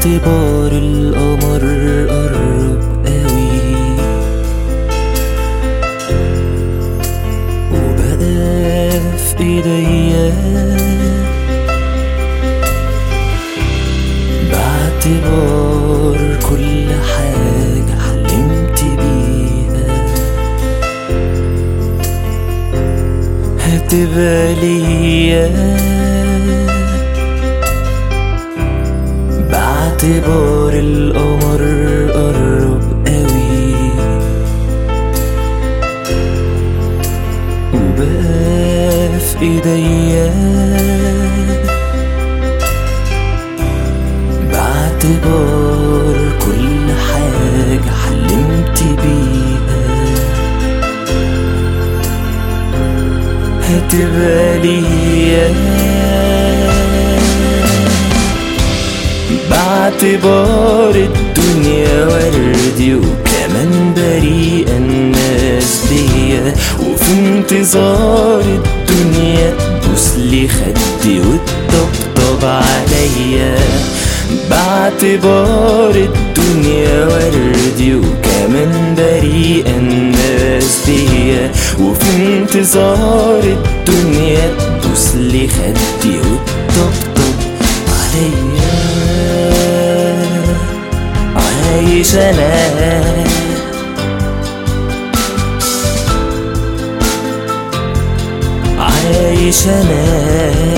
باعتبار القمر قرب قوي وبقى في ايديا باعتبار كل حاجة حلمت بيها هتبقى ليا باعتبار القمر قرب قوي وبقى في ايديا باعتبار كل حاجة حلمت بيها هتبقى ليا باعتبار الدنيا وردي وكمان بريئة الناس بيا وفي انتظار الدنيا تبوسلي خدي وتطبطب عليا باعتبار الدنيا وردي وكمان بريئة الناس بيا وفي انتظار الدنيا تبوسلي خدي وتطبطب عليا عايش انا عايش انا